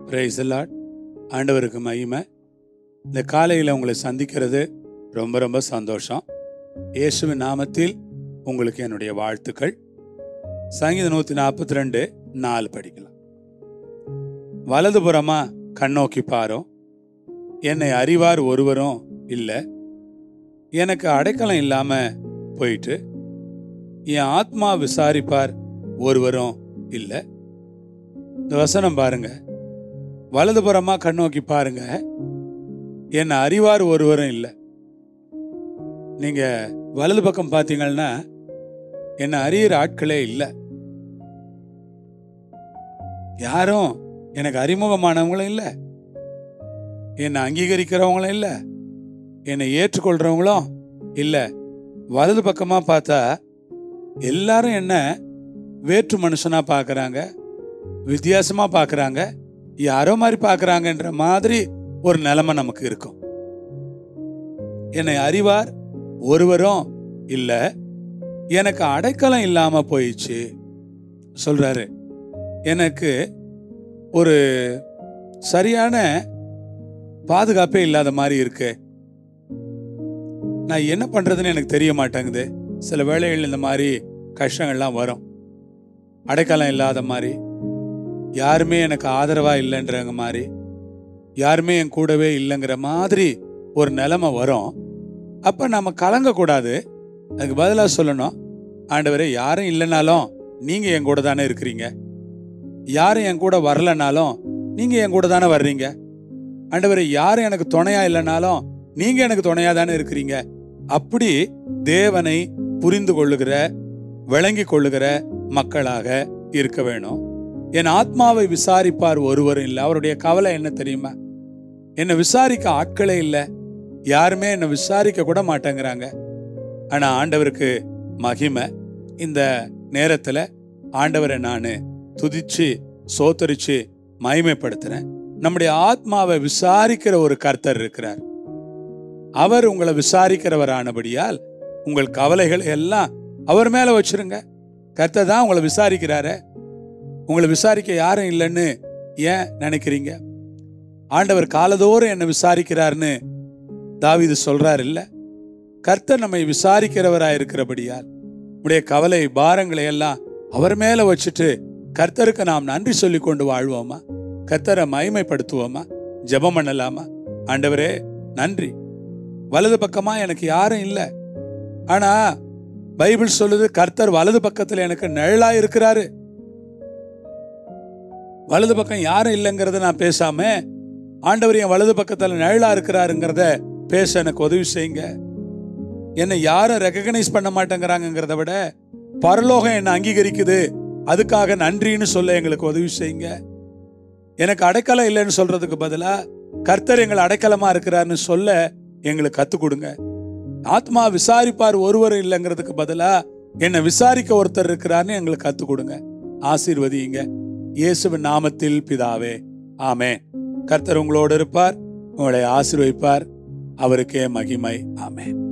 price Lord ஆண்டவருக்கு மகிமை இந்த காலையில் உங்களை சந்திக்கிறது ரொம்ப ரொம்ப சந்தோஷம் இயேசுவின் நாமத்தில் உங்களுக்கு என்னுடைய வாழ்த்துக்கள் சங்கீத நூற்றி நாற்பத்தி ரெண்டு நாலு படிக்கலாம் வலதுபுறமா கண்ணோக்கி பாரும் என்னை அறிவார் ஒருவரும் இல்லை எனக்கு அடைக்கலம் இல்லாமல் போயிட்டு என் ஆத்மா விசாரிப்பார் ஒருவரும் இல்லை இந்த வசனம் பாருங்க வலதுபுறமா கண்ணோக்கி பாருங்க என்ன அறிவார் ஒருவரும் இல்லை நீங்க வலது பக்கம் பார்த்தீங்கன்னா என்ன அறியிற ஆட்களே இல்லை யாரும் எனக்கு அறிமுகமானவங்களும் இல்லை என்னை அங்கீகரிக்கிறவங்களும் இல்லை என்னை ஏற்றுக்கொள்றவங்களும் இல்லை வலது பக்கமா பார்த்தா எல்லாரும் என்ன வேற்று மனுஷனா பார்க்கறாங்க வித்தியாசமா பார்க்கறாங்க யாரோ மாதிரி பார்க்கறாங்கன்ற மாதிரி ஒரு நிலைமை நமக்கு இருக்கும் என்னை அறிவார் ஒருவரும் இல்ல எனக்கு அடைக்கலம் இல்லாம போயிடுச்சு சொல்றாரு எனக்கு ஒரு சரியான பாதுகாப்பே இல்லாத மாதிரி இருக்கு நான் என்ன பண்றதுன்னு எனக்கு தெரிய மாட்டேங்குது சில வேளைகள் இந்த மாதிரி கஷ்டங்கள்லாம் வரும் அடைக்கலம் இல்லாத மாதிரி யாருமே எனக்கு ஆதரவா இல்லைன்றங்க மாதிரி யாருமே என் கூடவே இல்லைங்கிற மாதிரி ஒரு நிலைமை வரும் அப்ப நம்ம கலங்கக்கூடாது அதுக்கு பதிலாக சொல்லணும் ஆண்டவரே யாரும் இல்லைனாலும் நீங்க என் கூட தானே இருக்கிறீங்க யாரும் என் கூட வரலனாலும் நீங்க என் கூட தானே வர்றீங்க ஆண்டவரே யாரும் எனக்கு துணையா இல்லைனாலும் நீங்க எனக்கு துணையா தானே இருக்கிறீங்க அப்படி தேவனை புரிந்து கொள்ளுகிற விளங்கி கொள்ளுகிற மக்களாக இருக்க வேணும் என் ஆத்மாவை விசாரிப்பார் ஒருவரும் இல்லை அவருடைய கவலை என்ன தெரியுமா என்னை விசாரிக்க ஆட்களே இல்லை யாருமே என்னை விசாரிக்க கூட மாட்டேங்கிறாங்க ஆனா ஆண்டவருக்கு மகிமை இந்த நேரத்துல ஆண்டவரை நான் துதிச்சு சோத்தரிச்சு மகிமைப்படுத்துறேன் நம்முடைய ஆத்மாவை விசாரிக்கிற ஒரு கர்த்தர் இருக்கிறார் அவர் உங்களை விசாரிக்கிறவரானபடியால் உங்கள் கவலைகளை எல்லாம் அவர் மேல வச்சிருங்க கர்த்தர் தான் உங்களை விசாரிக்கிறாரு உங்களை விசாரிக்க யாரும் இல்லைன்னு ஏன் நினைக்கிறீங்க ஆண்டவர் காலதோறும் என்னை விசாரிக்கிறார்னு தாவீது சொல்றார் இல்ல கர்த்தர் நம்மை விசாரிக்கிறவரா இருக்கிறபடியால் உடைய கவலை பாரங்களை எல்லாம் அவர் மேல வச்சுட்டு கர்த்தருக்கு நாம் நன்றி சொல்லி கொண்டு வாழ்வோமா கர்த்தரை மகிமைப்படுத்துவோமா ஜெபம் பண்ணலாமா ஆண்டவரே நன்றி வலது பக்கமா எனக்கு யாரும் இல்லை ஆனா பைபிள் சொல்லுது கர்த்தர் வலது பக்கத்துல எனக்கு நிழலா இருக்கிறாரு வலது பக்கம் யாரும் இல்லைங்கிறத நான் பேசாம ஆண்டவர் என் வலது பக்கத்துல நிழலா இருக்கிறாருங்கிறத பேச எனக்கு உதவி செய்யுங்க என்னை யாரும் ரெக்கக்னைஸ் பண்ண மாட்டேங்கிறாங்கிறத விட பரலோகம் என்னை அங்கீகரிக்குது அதுக்காக நன்றின்னு சொல்ல எங்களுக்கு உதவி செய்யுங்க எனக்கு அடைக்கலம் இல்லைன்னு சொல்றதுக்கு பதிலா கர்த்தர் எங்களை அடைக்கலமா இருக்கிறாருன்னு சொல்ல எங்களுக்கு கத்து கொடுங்க ஆத்மா விசாரிப்பார் ஒருவர் இல்லைங்கிறதுக்கு பதிலா என்னை விசாரிக்க ஒருத்தர் இருக்கிறாருன்னு எங்களுக்கு கத்து கொடுங்க ஆசீர்வதிங்க இயேசுவின் நாமத்தில் பிதாவே ஆமே கர்த்தர் உங்களோடு இருப்பார் உங்களை ஆசீர்வதிப்பார் அவருக்கே மகிமை ஆமே